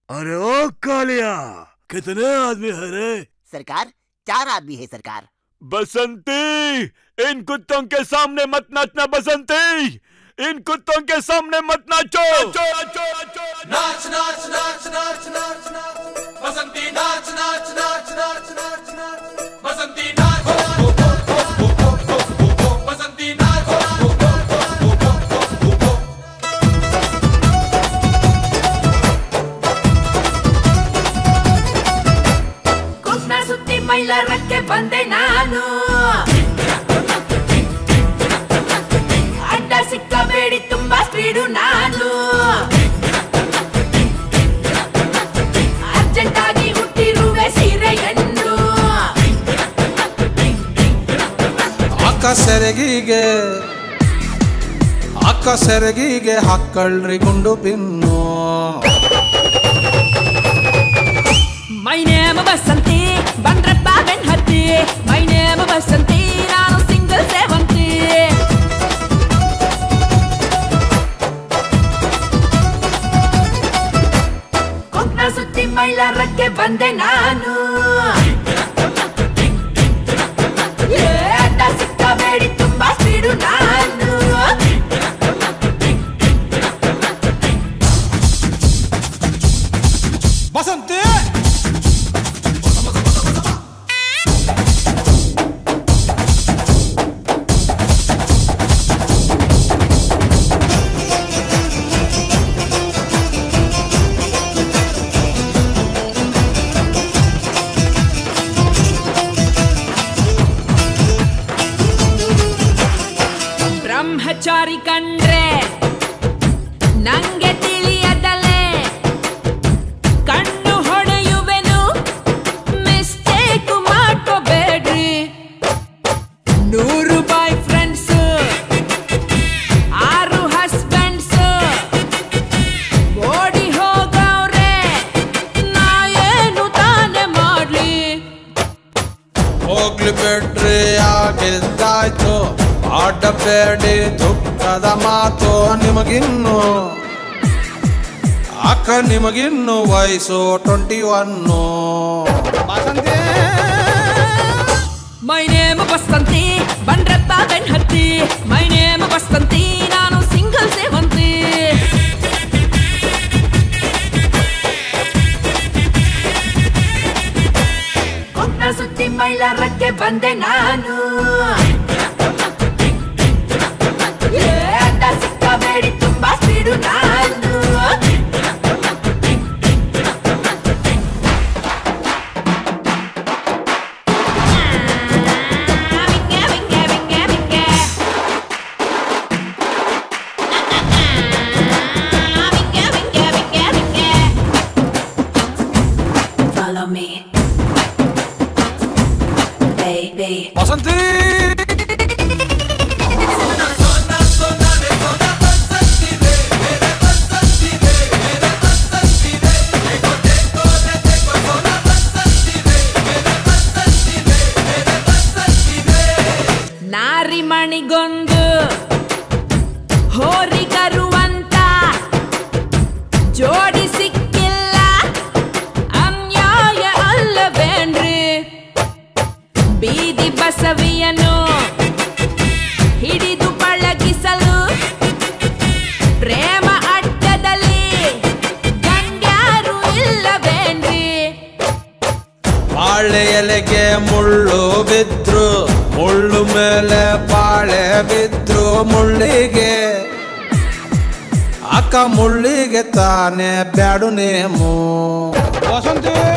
अरे ओ कालिया कितने आदमी है रे सरकार चार आदमी है सरकार बसंती इन कुत्तों के सामने मत नाचना बसंती इन कुत्तों के सामने मत नाचो नाच नाच नाच नाच नाच नाच बसंती नाच नाच नाच नाच नाच नाच बसंती नाच बसंती नाच ಕುಕ್ನ ಸುತ್ತಿ ಮೈಲಾರಕ್ಕೆ ಬಂದೆ ನಾನು ಅಡ್ಡ ಸಿಕ್ಕಬೇಡಿ ತುಂಬಾ ಸ್ಪೀಡು ನಾನು ಅರ್ಜೆಂಟ್ ಆಗಿ ಹುಟ್ಟಿರುವೆ ಸೀರೆಯನ್ನು ಅಕ್ಕ ಸೆರಗಿಗೆ ಅಕ್ಕ ಸೆರಗಿಗೆ ಹಾಕಳ್ರಿ ಗುಂಡು ಪಿನ್ನು ಮೈ ನೇಮ ಬಸಂತಿ ಬಂದ್ರಪ್ಪ ಬೆನ್ ಹತ್ತಿ ಮೈ ನೇಮ ಬಸಂತಿ ನಾನು ಸಿಂಗಲ್ ಸೇವಂತಿ ಕೊಕ್ನ ಸುತ್ತಿ ಮೈಲಾರಕ್ಕೆ ಬಂದೆ ನಾನು ಏ, ಅಡ್ಡ ಸಿಕ್ಕಬೇಡಿ ತುಂಬಾ ಸ್ಪೀಡು ನಾನು ಬಸಂತಿ ಬ್ರಹ್ಮಚಾರಿ ಕಂಡ್ರೆ ನಂಗೆ ತಿಳಿಯದಲೆ ಕಣ್ಣು ಹೊಡೆಯುವೆನು ಮಿಸ್ಟೇಕ್ ಮಾಡ್ಕೋಬೇಡ್ರಿ ನೂರು ಬಾಯ್ ಫ್ರೆಂಡ್ಸ್ ಆರು ಹಸ್ಬೆಂಡ್ಸ್ ಓಡಿ ಹೋಗವ್ರೆ ನಾ ಏನು ತಾನೇ ಮಾಡ್ಲಿ ಹೋಗ್ಲಿ ಬಿಡ್ರಿ ಆಗಿದ್ದಾಯ್ತು ಆಡಬೇಡಿ ದುಃಖದ ಮಾತು ನಿಮಗಿನ್ನು ಅಕ್ಕ ನಿಮಗಿನ್ನು ವಯಸ್ಸು twenty one Basanti my name Basanti Bandrappa ಬೆನ್ ಹತ್ತಿ ಮೈ ನೇಮ ಬಸ್ತಂತಿ ನಾನು ಸಿಂಗಲ್ ಸೇವಂತಿ ಕೊಟ್ಟ ಸುತ್ತಿ ಮೈಲಾರಕ್ಕೆ ಬಂದೆ ನಾನು ಏ, ಅಡ್ಡ ಸಿಕ್ಕಬೇಡಿ ತುಂಬಾ ಸ್ಪೀಡು ನಾನು ವಿಂಗೆ, ವಿಂಗೆ, ವಿಂಗೆ, ವಿಂಗೆ. ವಿಂಗೆ, ವಿಂಗೆ, ವಿಂಗೆ, ವಿಂಗೆ. Follow me, baby. ಬಸಂತಿ ನಾರಿ ಮಣಿಗೊಂದು ಹೋರಿಗರುವಂತ ಜೋಡಿ ಸಿಕ್ಕಿಲ್ಲ ಅನ್ಯಾಯ ಅಲ್ಲವೇನ್ರಿ ಬೀದಿ ಬಸವಿಯನು ಹಿಡಿದು ಪಳಗಿಸಲು ಪ್ರೇಮ ಅಡ್ಡದಲ್ಲಿ ಗಂಡ್ಯಾರು ಇಲ್ಲವೇನ್ರಿ ಬಾಳೆ ಎಲೆಗೆ ಮುಳ್ಳು ಬಿದ್ರು ಮುಳ್ಳು ಮೇಲೆ ಬಾಳೆ ಬಿದ್ರು ಮುಳ್ಳಿಗೆ ಅಕ್ಕ ಮುಳ್ಳಿಗೆ ತಾನೇ ಬ್ಯಾಡು ನೇಮು ವಸಂತಿ